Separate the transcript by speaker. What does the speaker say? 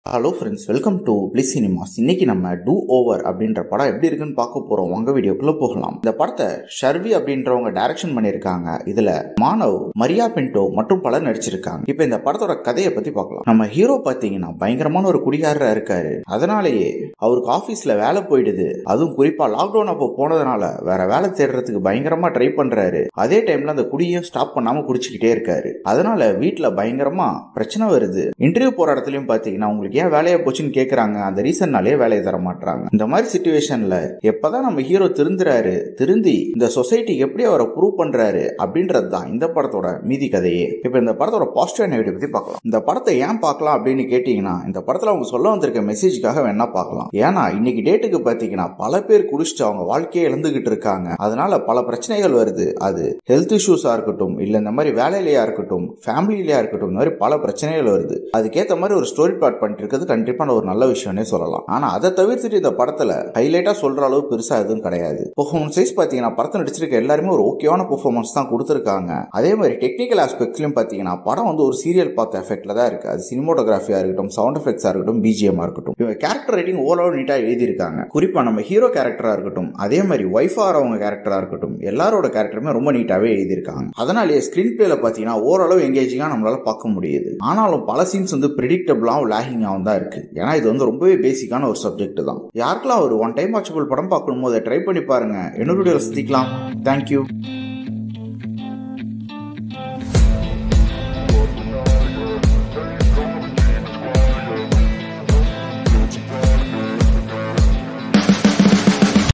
Speaker 1: hello friends welcome to Bliss cinemas இன்னைக்கு நம்ம two over அப்படின்ற படம் எப்படி இருக்குன்னு பார்க்க போறோம் உங்க வீடியோக்குள்ள போகலாம் இந்த படத்தை ஷர்வி அப்படின்றவங்க டைரக்ஷன் பண்ணியிருக்காங்க இதுல மானவ் மரியா பின்டோ மற்றும் பலர் நடிச்சிருக்காங்க இப்போ இந்த படத்தோட கதையை பத்தி பார்க்கலாம் நம்ம ஹீரோ பார்த்தீங்கன்னா பயங்கரமான ஒரு குடிகாரரா இருக்காரு அதனாலேயே அவருக்கு ஆபீஸ்ல வேலை போயிடுது அதுவும் குறிப்பா லாக்டவுன் அப்போ போனதுனால வேற வேலை தேடுறதுக்கு பயங்கரமா ட்ரை பண்றாரு அதே டைம்ல அந்த குடியும் ஸ்டாப் பண்ணாம குடிச்சுக்கிட்டே இருக்காரு அதனால வீட்டுல பயங்கரமா பிரச்சனை வருது இன்டர்வியூ போற இடத்துலயும் பாத்தீங்கன்னா உங்களுக்கு ஏன் வேலையை போச்சுன்னு கேக்குறாங்க அந்த ரீசன்னாலே வேலையை தர மாட்டாங்க இந்த மாதிரி சுச்சுவேஷன்ல எப்பதான் நம்ம ஹீரோ திருந்துறாரு திருந்தி இந்த சொசைட்டிக்கு எப்படி அவரை ப்ரூவ் பண்றாரு அப்படின்றது தான் இந்த படத்தோட மீதி கதையே இப்ப இந்த படத்தோட பாசிட்டிவ் நெகட்டிவ் பத்தி பார்க்கலாம் இந்த படத்தை ஏன் பார்க்கலாம் அப்படின்னு கேட்டீங்கன்னா இந்த படத்துல அவங்க சொல்ல வந்திருக்க மெசேஜ்க்காக வேணா பார்க்கலாம் ஏன்னா இன்னைக்கு டேட்டுக்கு பாத்தீங்கன்னா பல பேர் குடிச்சிட்டு அவங்க வாழ்க்கையை இழந்துகிட்டு இருக்காங்க அதனால பல பிரச்சனைகள் வருது அது ஹெல்த் இஷ்யூஸா இருக்கட்டும் இல்ல இந்த மாதிரி வேலையிலயா இருக்கட்டும் ஃபேமிலியிலயா இருக்கட்டும் இந்த மாதிரி பல பிரச்சனைகள் வருது அதுக்கேற்ற மாதிரி ஒரு ஸ்டோரி பிளாட் பண்ணிட்டு இருக்கிறது கண்டிப்பான ஒரு நல்ல விஷயம்னே சொல்லலாம் ஆனா அதை தவிர்த்துட்டு இந்த படத்துல ஹைலைட்டா சொல்ற அளவு பெருசா எதுவும் கிடையாது பெர்ஃபார்மன்ஸ் வைஸ் பாத்தீங்கன்னா படத்தை நடிச்சிருக்க எல்லாருமே ஒரு ஓகேவான பெர்ஃபார்மன்ஸ் தான் கொடுத்துருக்காங்க அதே மாதிரி டெக்னிக்கல் ஆஸ்பெக்ட்லயும் பாத்தீங்கன்னா படம் வந்து ஒரு சீரியல் பார்த்த எஃபெக்ட்ல தான் இருக்கு அது சினிமோட்டோகிராஃபியா இருக்கட்டும் சவுண்ட் எஃபெக்ட்ஸா இருக்கட்டும் பிஜிஎம் இருக்கட்டும் இவங்க கேரக்டர் ரைட்டிங் ஓவரால் நீட்டா எழுதியிருக்காங்க குறிப்பா நம்ம ஹீரோ கேரக்டரா இருக்கட்டும் அதே மாதிரி ஒய்ஃபா ஆறவங்க கேரக்டரா இருக்கட்டும் எல்லாரோட கேரக்டருமே ரொம்ப நீட்டாவே எழுதியிருக்காங்க அதனாலேயே ஸ்கிரீன் பிளேல பாத்தீங்கன்னா ஓரளவு எங்கேஜிங்கா நம்மளால பார்க்க முடியுது ஆனாலும் பல சீன்ஸ் வந்து ப்ரிடிக்டபிளாகவும் லேகிங்காகவும் தான் இருக்கு ஏன்னா இது வந்து ரொம்பவே பேசிக்கான ஒரு சப்ஜெக்ட் தான் யாருக்கெல்லாம் ஒரு ஒன் டைம் வாட்சபிள் படம் பார்க்கணும் போது ட்ரை பண்ணி பாருங்க என்னோட வீடியோ சந்திக்கலாம் தேங்க்யூ